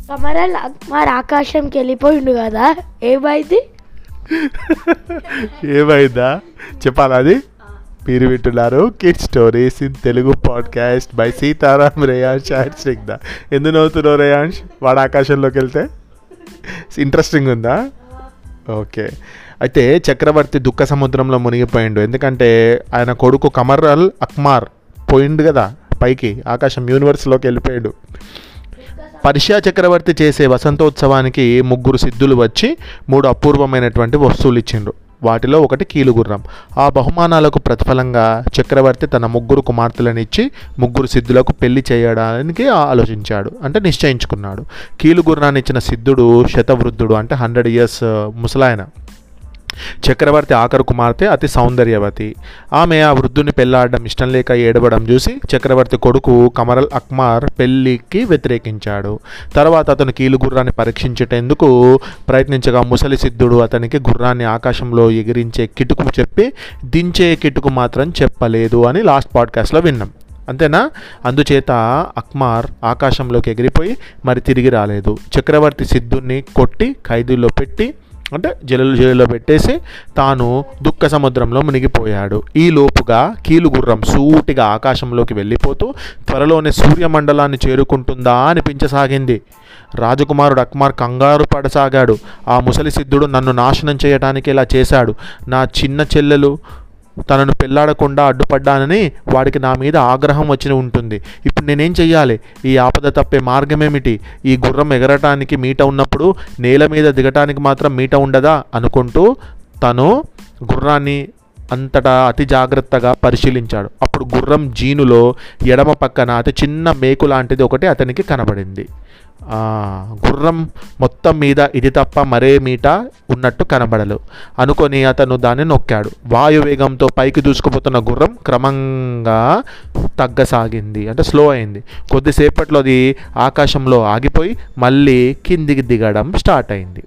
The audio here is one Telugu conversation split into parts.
కమరల్ అక్మార్ ఆకాశంకి వెళ్ళిపోయిండు కదా ఏమైంది ఏమైందా చెప్పాలా అది మీరు వింటున్నారు kid stories in Telugu podcast by Sitaram Reyansh and Srigda ఎందుకు నవ్వుతున్నావు రేయాన్స్ వాడు ఆకాశంలోకి వెళ్తే ఇంట్రెస్టింగ్ ఉందా ఓకే అయితే చక్రవర్తి దుఃఖ సముద్రంలో మునిగిపోయిండు ఎందుకంటే ఆయన కొడుకు కమరల్ అక్మార్ పోయిండు కదా పైకి ఆకాశం యూనివర్స్లోకి వెళ్ళిపోయాడు పర్షియా చక్రవర్తి చేసే వసంతోత్సవానికి ముగ్గురు సిద్ధులు వచ్చి మూడు అపూర్వమైనటువంటి వస్తువులు ఇచ్చిండ్రు వాటిలో ఒకటి కీలుగుర్రం ఆ బహుమానాలకు ప్రతిఫలంగా చక్రవర్తి తన ముగ్గురు కుమార్తెలను ఇచ్చి ముగ్గురు సిద్ధులకు పెళ్లి చేయడానికి ఆలోచించాడు అంటే నిశ్చయించుకున్నాడు కీలుగుర్రాన్ని ఇచ్చిన సిద్ధుడు శతవృద్ధుడు అంటే హండ్రెడ్ ఇయర్స్ ముసలాయన చక్రవర్తి ఆఖరు కుమార్తె అతి సౌందర్యవతి ఆమె ఆ వృద్ధుని పెళ్లాడడం ఇష్టం లేక ఏడవడం చూసి చక్రవర్తి కొడుకు కమరల్ అక్మార్ పెళ్లికి వ్యతిరేకించాడు తర్వాత అతను కీలు గుర్రాన్ని పరీక్షించేటందుకు ప్రయత్నించగా ముసలి సిద్ధుడు అతనికి గుర్రాన్ని ఆకాశంలో ఎగిరించే కిటుకు చెప్పి దించే కిటుకు మాత్రం చెప్పలేదు అని లాస్ట్ పాడ్కాస్ట్లో విన్నాం అంతేనా అందుచేత అక్మార్ ఆకాశంలోకి ఎగిరిపోయి మరి తిరిగి రాలేదు చక్రవర్తి సిద్ధుని కొట్టి ఖైదీలో పెట్టి అంటే జైలు జైల్లో పెట్టేసి తాను దుఃఖ సముద్రంలో మునిగిపోయాడు ఈ లోపుగా కీలుగుర్రం సూటిగా ఆకాశంలోకి వెళ్ళిపోతూ త్వరలోనే సూర్యమండలాన్ని చేరుకుంటుందా అనిపించసాగింది రాజకుమారుడు అక్మార్ కంగారు పడసాగాడు ఆ ముసలి సిద్ధుడు నన్ను నాశనం చేయటానికి ఇలా చేశాడు నా చిన్న చెల్లెలు తనను పెళ్లాడకుండా అడ్డుపడ్డానని వాడికి నా మీద ఆగ్రహం వచ్చి ఉంటుంది ఇప్పుడు నేనేం చెయ్యాలి ఈ ఆపద తప్పే మార్గమేమిటి ఈ గుర్రం ఎగరటానికి మీట ఉన్నప్పుడు నేల మీద దిగటానికి మాత్రం మీట ఉండదా అనుకుంటూ తను గుర్రాన్ని అంతటా అతి జాగ్రత్తగా పరిశీలించాడు అప్పుడు గుర్రం జీనులో ఎడమ పక్కన అతి చిన్న మేకు లాంటిది ఒకటి అతనికి కనబడింది ఆ, గుర్రం మొత్తం మీద ఇది తప్ప మరే మీట ఉన్నట్టు కనబడలు అనుకొని అతను దాన్ని నొక్కాడు వాయువేగంతో పైకి దూసుకుపోతున్న గుర్రం క్రమంగా తగ్గసాగింది అంటే స్లో అయింది కొద్దిసేపట్లో అది ఆకాశంలో ఆగిపోయి మళ్ళీ కిందికి దిగడం స్టార్ట్ అయింది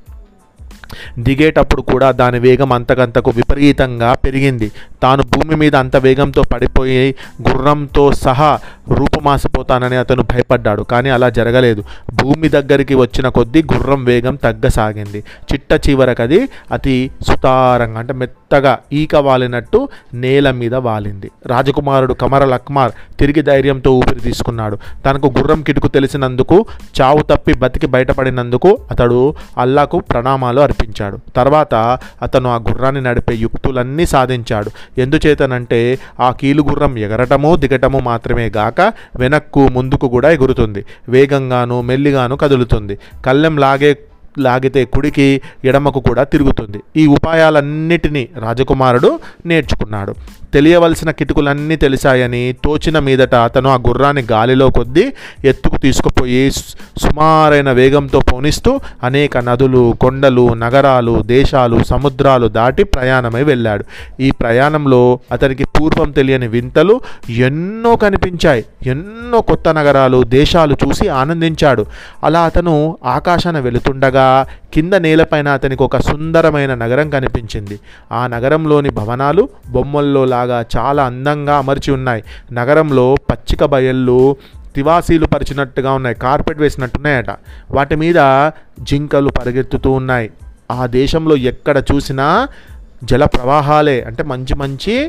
దిగేటప్పుడు కూడా దాని వేగం అంతకంతకు విపరీతంగా పెరిగింది తాను భూమి మీద అంత వేగంతో పడిపోయి గుర్రంతో సహా రూపుమాసిపోతానని అతను భయపడ్డాడు కానీ అలా జరగలేదు భూమి దగ్గరికి వచ్చిన కొద్దీ గుర్రం వేగం తగ్గసాగింది చిట్ట చివరకది అతి సుతారంగా అంటే మెత్తగా ఈక వాలినట్టు నేల మీద వాలింది రాజకుమారుడు కమరల్ అక్మార్ తిరిగి ధైర్యంతో ఊపిరి తీసుకున్నాడు తనకు గుర్రం కిటుకు తెలిసినందుకు చావు తప్పి బతికి బయటపడినందుకు అతడు అల్లాకు ప్రణామాలు అర్పించాడు తర్వాత అతను ఆ గుర్రాన్ని నడిపే యుక్తులన్నీ సాధించాడు ఎందుచేతనంటే ఆ కీలు గుర్రం ఎగరటము దిగటము మాత్రమే గాక వెనక్కు ముందుకు కూడా ఎగురుతుంది వేగంగాను మెల్లిగాను కదులుతుంది కళ్ళెం లాగే లాగితే కుడికి ఎడమకు కూడా తిరుగుతుంది ఈ ఉపాయాలన్నిటినీ రాజకుమారుడు నేర్చుకున్నాడు తెలియవలసిన కిటుకులన్నీ తెలిసాయని తోచిన మీదట అతను ఆ గుర్రాన్ని గాలిలో కొద్దీ ఎత్తుకు తీసుకుపోయి సు- సుమారైన వేగంతో పోనిస్తూ అనేక నదులు కొండలు నగరాలు దేశాలు సముద్రాలు దాటి ప్రయాణమై వెళ్ళాడు ఈ ప్రయాణంలో అతనికి పూర్వం తెలియని వింతలు ఎన్నో కనిపించాయి ఎన్నో కొత్త నగరాలు దేశాలు చూసి ఆనందించాడు అలా అతను ఆకాశాన వెళుతుండగా కింద నేలపైన అతనికి ఒక సుందరమైన నగరం కనిపించింది ఆ నగరంలోని భవనాలు బొమ్మల్లో లాగా చాలా అందంగా అమర్చి ఉన్నాయి నగరంలో పచ్చిక బయళ్ళు తివాసీలు పరిచినట్టుగా ఉన్నాయి కార్పెట్ వేసినట్టున్నాయట వాటి మీద జింకలు పరిగెత్తుతూ ఉన్నాయి ఆ దేశంలో ఎక్కడ చూసినా జల ప్రవాహాలే అంటే మంచి మంచి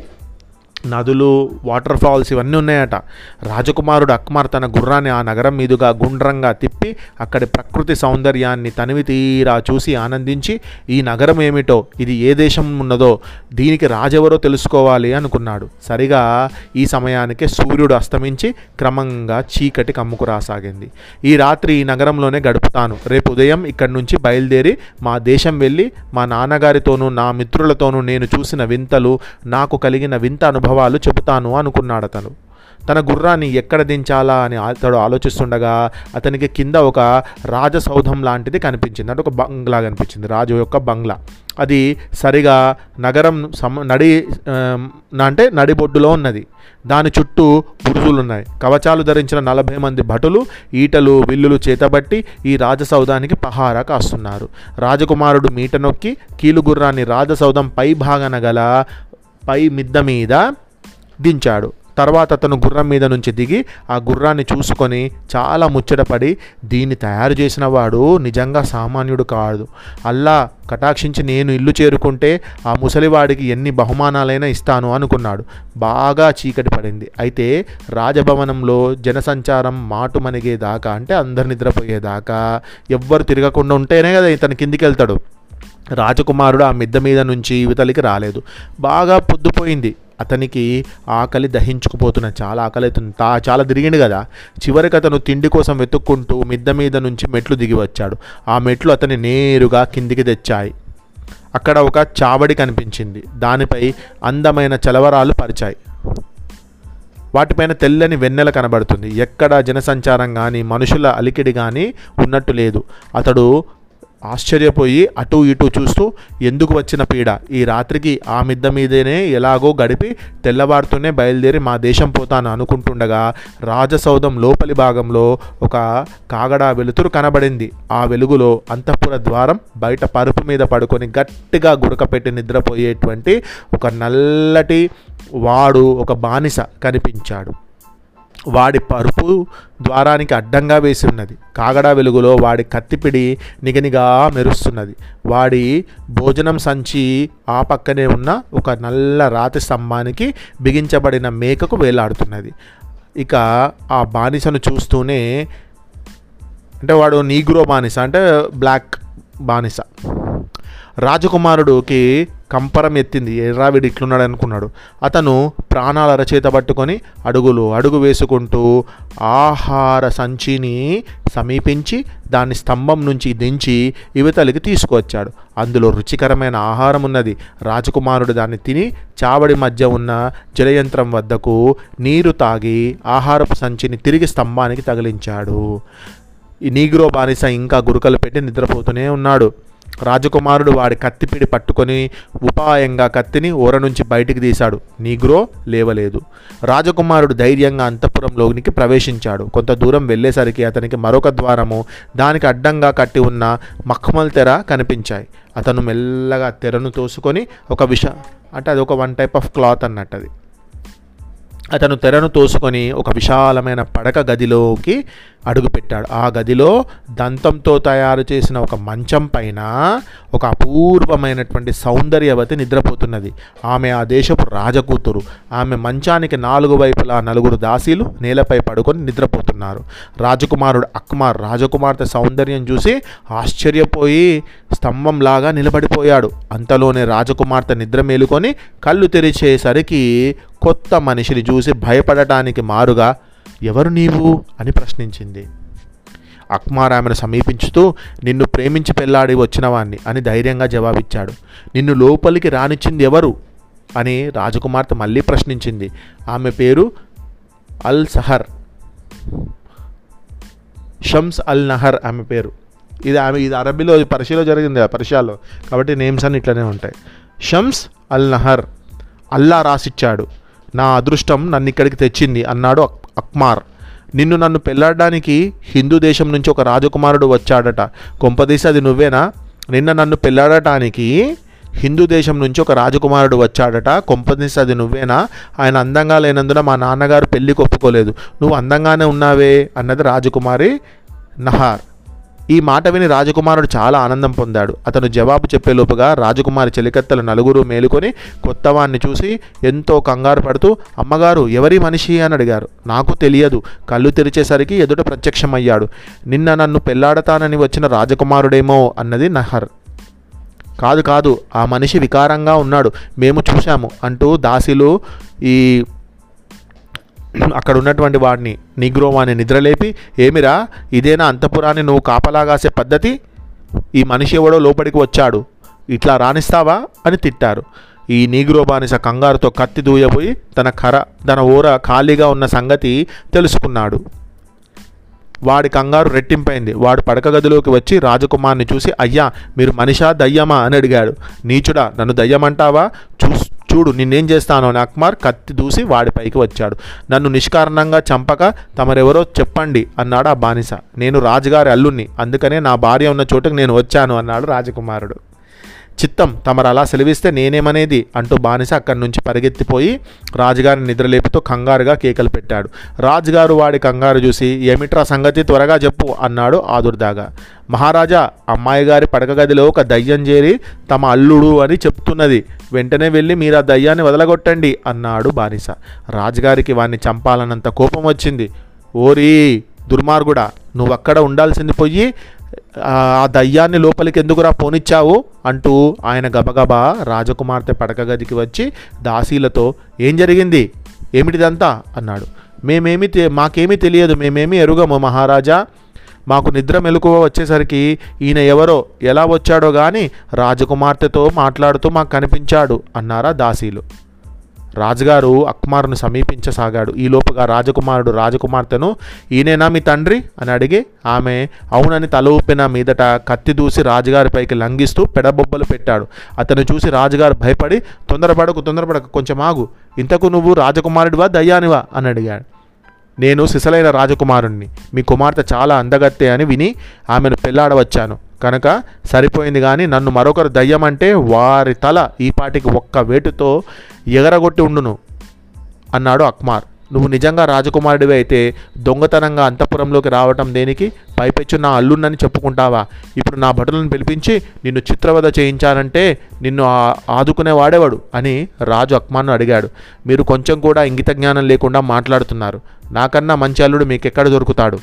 నదులు వాటర్ ఫాల్స్ ఇవన్నీ ఉన్నాయట రాజకుమారుడు అక్మార్ తన గుర్రాన్ని ఆ నగరం మీదుగా గుండ్రంగా తిప్పి అక్కడి ప్రకృతి సౌందర్యాన్ని తనివి తీరా చూసి ఆనందించి ఈ నగరం ఏమిటో ఇది ఏ దేశం ఉన్నదో దీనికి రాజెవరో తెలుసుకోవాలి అనుకున్నాడు సరిగా ఈ సమయానికి సూర్యుడు అస్తమించి క్రమంగా చీకటి కమ్ముకు రాసాగింది ఈ రాత్రి ఈ నగరంలోనే గడుపుతాను రేపు ఉదయం ఇక్కడి నుంచి బయలుదేరి మా దేశం వెళ్ళి మా నాన్నగారితోనూ నా మిత్రులతోనూ నేను చూసిన వింతలు నాకు కలిగిన వింత అనుభవాలు చెబుతాను అనుకున్నాడు అతను తన గుర్రాన్ని ఎక్కడ దించాలా అని అతడు ఆలోచిస్తుండగా అతనికి కింద ఒక రాజసౌధం లాంటిది కనిపించింది అంటే ఒక బంగ్లా కనిపించింది రాజు యొక్క బంగ్లా అది సరిగా నగరం సమ నడి ఆ, అంటే నడిబొడ్డులో ఉన్నది దాని చుట్టూ బురుజులు ఉన్నాయి కవచాలు ధరించిన నలభై మంది భటులు ఈటలు విల్లులు చేతబట్టి ఈ రాజసౌధానికి పహారా కాస్తున్నారు రాజకుమారుడు మీట నొక్కి కీలుగుర్రాన్ని రాజసౌధం పై భాగన గల పై మిద్ద మీద దించాడు తర్వాత అతను గుర్రం మీద నుంచి దిగి ఆ గుర్రాన్ని చూసుకొని చాలా ముచ్చటపడి దీన్ని తయారు చేసిన వాడు నిజంగా సామాన్యుడు కాదు అల్లా కటాక్షించి నేను ఇల్లు చేరుకుంటే ఆ ముసలివాడికి ఎన్ని బహుమానాలైనా ఇస్తాను అనుకున్నాడు బాగా చీకటి పడింది అయితే రాజభవనంలో జనసంచారం మాటు మనిగేదాకా అంటే అందరు నిద్రపోయేదాకా ఎవ్వరు తిరగకుండా ఉంటేనే కదా ఇతను కిందికి వెళ్తాడు రాజకుమారుడు ఆ మిద్ద మీద నుంచి యువతలికి రాలేదు బాగా పొద్దుపోయింది అతనికి ఆకలి దహించుకుపోతున్న చాలా ఆకలి అవుతుంది తా చాలా తిరిగిండు కదా చివరికి అతను తిండి కోసం వెతుక్కుంటూ మిద్ద మీద నుంచి మెట్లు దిగి వచ్చాడు ఆ మెట్లు అతని నేరుగా కిందికి తెచ్చాయి అక్కడ ఒక చావడి కనిపించింది దానిపై అందమైన చలవరాలు పరిచాయి వాటిపైన తెల్లని వెన్నెల కనబడుతుంది ఎక్కడ జనసంచారం కానీ మనుషుల అలికిడి కానీ ఉన్నట్టు లేదు అతడు ఆశ్చర్యపోయి అటు ఇటు చూస్తూ ఎందుకు వచ్చిన పీడ ఈ రాత్రికి ఆ మిద్ద మీదనే ఎలాగో గడిపి తెల్లవారుతూనే బయలుదేరి మా దేశం పోతాను అనుకుంటుండగా రాజసౌధం లోపలి భాగంలో ఒక కాగడా వెలుతురు కనబడింది ఆ వెలుగులో అంతఃపుర ద్వారం బయట పరుపు మీద పడుకొని గట్టిగా గురకపెట్టి నిద్రపోయేటువంటి ఒక నల్లటి వాడు ఒక బానిస కనిపించాడు వాడి పరుపు ద్వారానికి అడ్డంగా వేసి ఉన్నది కాగడా వెలుగులో వాడి కత్తిపిడి నిగనిగా మెరుస్తున్నది వాడి భోజనం సంచి ఆ పక్కనే ఉన్న ఒక నల్ల రాతి స్తంభానికి బిగించబడిన మేకకు వేలాడుతున్నది ఇక ఆ బానిసను చూస్తూనే అంటే వాడు నీగ్రో బానిస అంటే బ్లాక్ బానిస రాజకుమారుడికి కంపరం ఎత్తింది ఎర్రా వీడు ఇట్లున్నాడు అనుకున్నాడు అతను ప్రాణాల అరచేత పట్టుకొని అడుగులు అడుగు వేసుకుంటూ ఆహార సంచిని సమీపించి దాన్ని స్తంభం నుంచి దించి యువతలికి తీసుకువచ్చాడు అందులో రుచికరమైన ఆహారం ఉన్నది రాజకుమారుడు దాన్ని తిని చావడి మధ్య ఉన్న జలయంత్రం వద్దకు నీరు తాగి ఆహారపు సంచిని తిరిగి స్తంభానికి తగిలించాడు ఈ నీగ్రో బానిస ఇంకా గురుకలు పెట్టి నిద్రపోతూనే ఉన్నాడు రాజకుమారుడు వాడి కత్తిపిడి పట్టుకొని ఉపాయంగా కత్తిని ఊర నుంచి బయటికి తీశాడు నీగ్రో లేవలేదు రాజకుమారుడు ధైర్యంగా అంతఃపురంలోనికి ప్రవేశించాడు కొంత దూరం వెళ్ళేసరికి అతనికి మరొక ద్వారము దానికి అడ్డంగా కట్టి ఉన్న మఖ్మల్ తెర కనిపించాయి అతను మెల్లగా తెరను తోసుకొని ఒక విష అంటే అది ఒక వన్ టైప్ ఆఫ్ క్లాత్ అన్నట్టు అది అతను తెరను తోసుకొని ఒక విశాలమైన పడక గదిలోకి అడుగుపెట్టాడు ఆ గదిలో దంతంతో తయారు చేసిన ఒక మంచం పైన ఒక అపూర్వమైనటువంటి సౌందర్యవతి నిద్రపోతున్నది ఆమె ఆ దేశపు రాజకూతురు ఆమె మంచానికి నాలుగు వైపులా నలుగురు దాసీలు నేలపై పడుకొని నిద్రపోతున్నారు రాజకుమారుడు అక్మార్ రాజకుమార్తె సౌందర్యం చూసి ఆశ్చర్యపోయి స్తంభంలాగా నిలబడిపోయాడు అంతలోనే రాజకుమార్తె నిద్ర మేలుకొని కళ్ళు తెరిచేసరికి కొత్త మనిషిని చూసి భయపడటానికి మారుగా ఎవరు నీవు అని ప్రశ్నించింది అక్మార్ ఆమెను సమీపించుతూ నిన్ను ప్రేమించి పెళ్లాడి వచ్చినవాణ్ణి అని ధైర్యంగా జవాబిచ్చాడు నిన్ను లోపలికి రానిచ్చింది ఎవరు అని రాజకుమార్తె మళ్ళీ ప్రశ్నించింది ఆమె పేరు అల్ సహర్ షమ్స్ అల్ నహర్ ఆమె పేరు ఇది ఆమె ఇది అరబీలో పర్షియాలో జరిగింది ఆ పర్షియాలో కాబట్టి నేమ్స్ అన్ని ఇట్లనే ఉంటాయి షమ్స్ అల్ నహర్ అల్లా రాసిచ్చాడు నా అదృష్టం నన్ను ఇక్కడికి తెచ్చింది అన్నాడు అక్- అక్మార్ నిన్ను నన్ను పెళ్ళాడడానికి హిందూ దేశం నుంచి ఒక రాజకుమారుడు వచ్చాడట కొంపదీసి అది నువ్వేనా నిన్న నన్ను పెళ్ళాడటానికి హిందూ దేశం నుంచి ఒక రాజకుమారుడు వచ్చాడట కొంపదీసి అది నువ్వేనా ఆయన అందంగా లేనందున మా నాన్నగారు పెళ్లికి ఒప్పుకోలేదు నువ్వు అందంగానే ఉన్నావే అన్నది రాజకుమారి నహార్ ఈ మాట విని రాజకుమారుడు చాలా ఆనందం పొందాడు అతను జవాబు చెప్పేలోపుగా రాజకుమారి చెలికత్తలు నలుగురు మేలుకొని కొత్తవాన్ని చూసి ఎంతో కంగారు పడుతూ అమ్మగారు ఎవరి మనిషి అని అడిగారు నాకు తెలియదు కళ్ళు తెరిచేసరికి ఎదుట ప్రత్యక్షమయ్యాడు నిన్న నన్ను పెళ్లాడతానని వచ్చిన రాజకుమారుడేమో అన్నది నహర్ కాదు కాదు ఆ మనిషి వికారంగా ఉన్నాడు మేము చూశాము అంటూ దాసిలు ఈ అక్కడ ఉన్నటువంటి వాడిని నిగ్రో వాడిని నిద్రలేపి ఏమిరా ఇదేనా అంతపురాన్ని నువ్వు కాపలాగాసే పద్ధతి ఈ మనిషి ఎవడో లోపలికి వచ్చాడు ఇట్లా రాణిస్తావా అని తిట్టారు ఈ నీగ్రో బానిస కంగారుతో కత్తి దూయబోయి తన కర తన ఊర ఖాళీగా ఉన్న సంగతి తెలుసుకున్నాడు వాడి కంగారు రెట్టింపైంది వాడు పడక గదిలోకి వచ్చి రాజకుమార్ని చూసి అయ్యా మీరు మనిషా దయ్యమా అని అడిగాడు నీచుడా నన్ను దయ్యమంటావా చూ చూడు నిన్నేం చేస్తాను అని అక్మార్ కత్తి దూసి వాడిపైకి వచ్చాడు నన్ను నిష్కారణంగా చంపక తమరెవరో చెప్పండి అన్నాడు ఆ బానిస నేను రాజుగారి అల్లుణ్ణి అందుకనే నా భార్య ఉన్న చోటుకు నేను వచ్చాను అన్నాడు రాజకుమారుడు చిత్తం తమరు అలా సెలవిస్తే నేనేమనేది అంటూ బానిస అక్కడి నుంచి పరిగెత్తిపోయి రాజుగారిని నిద్రలేపుతూ కంగారుగా కేకలు పెట్టాడు రాజుగారు వాడి కంగారు చూసి ఏమిట్రా సంగతి త్వరగా చెప్పు అన్నాడు ఆదుర్దాగా మహారాజా అమ్మాయి గారి పడక గదిలో ఒక దయ్యం చేరి తమ అల్లుడు అని చెప్తున్నది వెంటనే వెళ్ళి మీరు ఆ దయ్యాన్ని వదలగొట్టండి అన్నాడు బానిస రాజుగారికి వాడిని చంపాలన్నంత కోపం వచ్చింది ఓరి దుర్మార్గుడా నువ్వు అక్కడ ఉండాల్సింది పోయి ఆ దయ్యాన్ని లోపలికి ఎందుకురా పోనిచ్చావు అంటూ ఆయన గబగబా రాజకుమార్తె పడక గదికి వచ్చి దాసీలతో ఏం జరిగింది ఏమిటిదంతా అన్నాడు మేమేమి తె- మాకేమీ తెలియదు మేమేమి ఎరుగము మహారాజా మాకు నిద్ర మెలకువ వచ్చేసరికి ఈయన ఎవరో ఎలా వచ్చాడో గాని రాజకుమార్తెతో మాట్లాడుతూ మాకు కనిపించాడు అన్నారా దాసీలు రాజుగారు అక్మార్ను సమీపించసాగాడు ఈలోపుగా రాజకుమారుడు రాజకుమార్తెను ఈయనేనా మీ తండ్రి అని అడిగి ఆమె అవునని తల ఊపిన మీదట కత్తి దూసి రాజుగారిపైకి లంఘిస్తూ పెడబొబ్బలు పెట్టాడు అతను చూసి రాజుగారు భయపడి తొందరపడకు తొందరపడకు కొంచెం ఆగు ఇంతకు నువ్వు రాజకుమారుడివా దయ్యానివా అని అడిగాడు నేను సిసలైన రాజకుమారుణ్ణి మీ కుమార్తె చాలా అందగత్తె అని విని ఆమెను పెళ్లాడవచ్చాను కనుక సరిపోయింది కానీ నన్ను మరొకరు దయ్యం అంటే వారి తల ఈ పాటికి ఒక్క వేటుతో ఎగరగొట్టి ఉండును అన్నాడు అక్మార్ నువ్వు నిజంగా రాజకుమారుడివి అయితే దొంగతనంగా అంతఃపురంలోకి రావటం దేనికి పైపెచ్చు నా అల్లున్నని చెప్పుకుంటావా ఇప్పుడు నా భటులను పిలిపించి నిన్ను చిత్రవద చేయించానంటే నిన్ను ఆ- ఆదుకునే వాడేవాడు అని రాజు అక్మార్ను అడిగాడు మీరు కొంచెం కూడా ఇంగిత జ్ఞానం లేకుండా మాట్లాడుతున్నారు నాకన్నా మంచి అల్లుడు మీకెక్కడ దొరుకుతాడు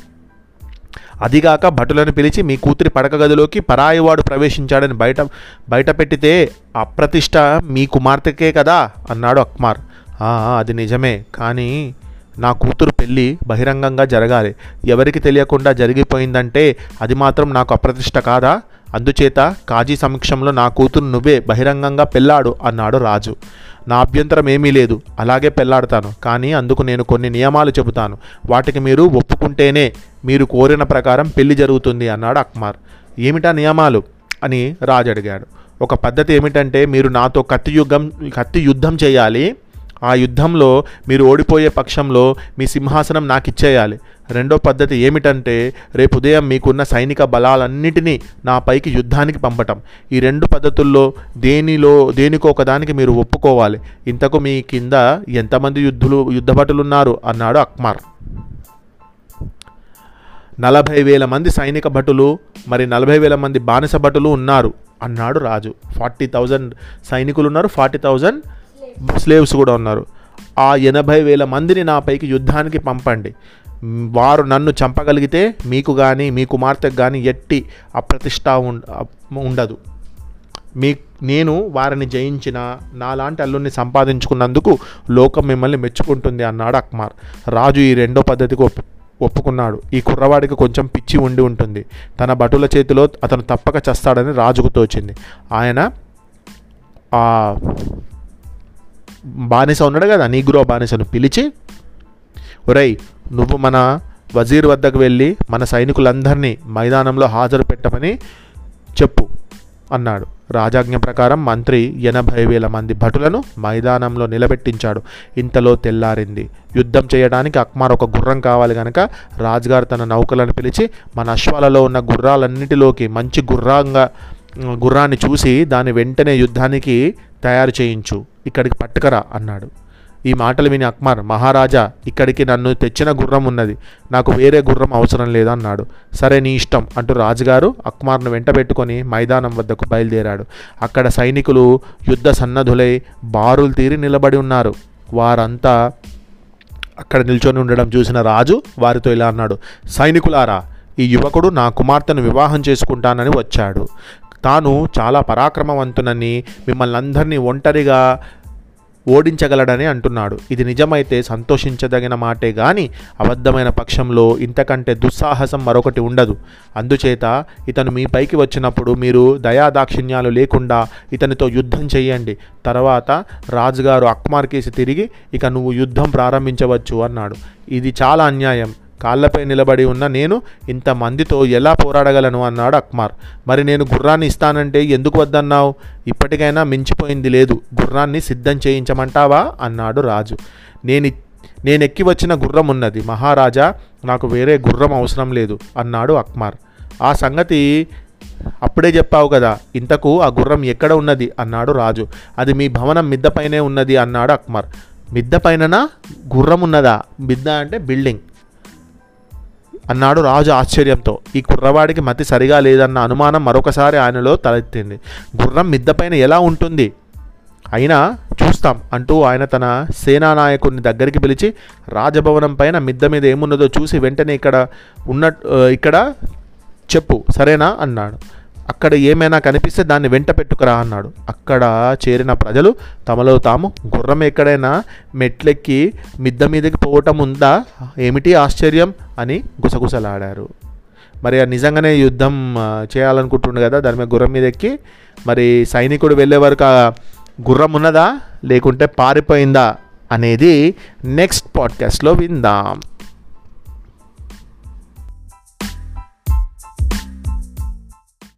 అదిగాక భటులను పిలిచి మీ కూతురి పడక గదిలోకి పరాయివాడు ప్రవేశించాడని బయట బయట పెట్టితే అప్రతిష్ట మీ కుమార్తెకే కదా అన్నాడు అక్మార్ "ఆ, అది నిజమే కానీ నా కూతురు పెళ్ళి బహిరంగంగా జరగాలి ఎవరికి తెలియకుండా జరిగిపోయిందంటే అది మాత్రం నాకు అప్రతిష్ట కాదా అందుచేత కాజీ సమక్షంలో నా కూతురు నువ్వే బహిరంగంగా పెళ్ళాడు అన్నాడు రాజు నా అభ్యంతరం ఏమీ లేదు అలాగే పెళ్ళాడతాను కానీ అందుకు నేను కొన్ని నియమాలు చెబుతాను వాటికి మీరు ఒప్పుకుంటేనే మీరు కోరిన ప్రకారం పెళ్లి జరుగుతుంది అన్నాడు అక్మార్ ఏమిటా నియమాలు అని రాజు అడిగాడు ఒక పద్ధతి ఏమిటంటే మీరు నాతో కత్తి యుద్ధం కత్తి యుద్ధం చేయాలి ఆ యుద్ధంలో మీరు ఓడిపోయే పక్షంలో మీ సింహాసనం నాకు ఇచ్చేయాలి రెండో పద్ధతి ఏమిటంటే రేపు ఉదయం మీకున్న సైనిక బలాలన్నిటినీ నా పైకి యుద్ధానికి పంపటం ఈ రెండు పద్ధతుల్లో దేనిలో దేనికో ఒకదానికి మీరు ఒప్పుకోవాలి ఇంతకు మీ కింద ఎంతమంది యుద్ధులు యుద్ధభటులు ఉన్నారు అన్నాడు అక్మార్ నలభై వేల మంది సైనిక భటులు మరి నలభై వేల మంది బానిస భటులు ఉన్నారు అన్నాడు రాజు ఫార్టీ థౌజండ్ సైనికులు ఉన్నారు ఫార్టీ థౌజండ్ స్లేవ్స్ కూడా ఉన్నారు ఆ ఎనభై వేల మందిని నా పైకి యుద్ధానికి పంపండి మ్, వారు నన్ను చంపగలిగితే మీకు కానీ మీ కుమార్తెకు కానీ ఎట్టి అప్రతిష్ట ఉం- అప్- ఉండదు మీ నేను వారిని జయించిన నాలాంటి అల్లుడిని సంపాదించుకున్నందుకు లోకం మిమ్మల్ని మెచ్చుకుంటుంది అన్నాడు అక్మార్ రాజు ఈ రెండో పద్ధతికి ఒప్పు ఒప్పుకున్నాడు ఈ కుర్రవాడికి కొంచెం పిచ్చి ఉండి ఉంటుంది తన భటుల చేతిలో అతను తప్పక చస్తాడని రాజుకు తోచింది ఆయన ఆ బానిస ఉన్నాడు కదా నీగ్రో బానిసను పిలిచి ఒరేయ్ నువ్వు మన వజీర్ వద్దకు వెళ్ళి మన సైనికులందరినీ మైదానంలో హాజరు పెట్టమని చెప్పు అన్నాడు రాజాజ్ఞ ప్రకారం మంత్రి ఎనభై వేల మంది భటులను మైదానంలో నిలబెట్టించాడు ఇంతలో తెల్లారింది యుద్ధం చేయడానికి అక్మార్ ఒక గుర్రం కావాలి గనక రాజుగారు తన నౌకలను పిలిచి మన అశ్వాలలో ఉన్న గుర్రాలన్నిటిలోకి మంచి గుర్రంగా గుర్రాన్ని చూసి దాన్ని వెంటనే యుద్ధానికి తయారు చేయించు ఇక్కడికి పట్టుకరా అన్నాడు ఈ మాటలు విని అక్మార్ మహారాజా ఇక్కడికి నన్ను తెచ్చిన గుర్రం ఉన్నది నాకు వేరే గుర్రం అవసరం లేదన్నాడు సరే నీ ఇష్టం అంటూ రాజుగారు అక్మార్ను వెంట పెట్టుకొని మైదానం వద్దకు బయలుదేరాడు అక్కడ సైనికులు యుద్ధ సన్నద్ధులై బారులు తీరి నిలబడి ఉన్నారు వారంతా అక్కడ నిల్చొని ఉండడం చూసిన రాజు వారితో ఇలా అన్నాడు సైనికులారా ఈ యువకుడు నా కుమార్తెను వివాహం చేసుకుంటానని వచ్చాడు తాను చాలా పరాక్రమవంతునని మిమ్మల్ని అందరినీ ఒంటరిగా ఓడించగలడని అంటున్నాడు ఇది నిజమైతే సంతోషించదగిన మాటే గాని అబద్ధమైన పక్షంలో ఇంతకంటే దుస్సాహసం మరొకటి ఉండదు అందుచేత ఇతను మీ పైకి వచ్చినప్పుడు మీరు దయాదాక్షిణ్యాలు లేకుండా ఇతనితో యుద్ధం చేయండి తర్వాత రాజుగారు అక్మార్ కేసి తిరిగి ఇక నువ్వు యుద్ధం ప్రారంభించవచ్చు అన్నాడు ఇది చాలా అన్యాయం కాళ్ళపై నిలబడి ఉన్న నేను ఇంతమందితో ఎలా పోరాడగలను అన్నాడు అక్మార్ మరి నేను గుర్రాన్ని ఇస్తానంటే ఎందుకు వద్దన్నావు ఇప్పటికైనా మించిపోయింది లేదు గుర్రాన్ని సిద్ధం చేయించమంటావా అన్నాడు రాజు నేను నేను ఎక్కి వచ్చిన గుర్రం ఉన్నది మహారాజా నాకు వేరే గుర్రం అవసరం లేదు అన్నాడు అక్మార్ ఆ సంగతి అప్పుడే చెప్పావు కదా ఇంతకు ఆ గుర్రం ఎక్కడ ఉన్నది అన్నాడు రాజు అది మీ భవనం మిద్దపైనే ఉన్నది అన్నాడు అక్మర్ మిద్ద పైననా గుర్రం ఉన్నదా మిద్ద అంటే బిల్డింగ్ అన్నాడు రాజు ఆశ్చర్యంతో ఈ కుర్రవాడికి మతి సరిగా లేదన్న అనుమానం మరొకసారి ఆయనలో తలెత్తింది గుర్రం మిద్దపైన ఎలా ఉంటుంది అయినా చూస్తాం అంటూ ఆయన తన సేనానాయకుడిని దగ్గరికి పిలిచి రాజభవనం పైన మిద్ద మీద ఏమున్నదో చూసి వెంటనే ఇక్కడ ఉన్న ఆ, ఇక్కడ చెప్పు సరేనా అన్నాడు అక్కడ ఏమైనా కనిపిస్తే దాన్ని వెంట పెట్టుకురా అన్నాడు అక్కడ చేరిన ప్రజలు తమలో తాము గుర్రం ఎక్కడైనా మెట్లెక్కి మిద్ద మీదకి పోవటం ఉందా ఏమిటి ఆశ్చర్యం అని గుసగుసలాడారు మరి ఆ నిజంగానే యుద్ధం ఆ, చేయాలనుకుంటుండు కదా దాని మీద గుర్రం మీద ఎక్కి మరి సైనికుడు వెళ్ళే వరకు ఆ గుర్రం ఉన్నదా లేకుంటే పారిపోయిందా అనేది నెక్స్ట్ పాడ్కాస్ట్లో విందాం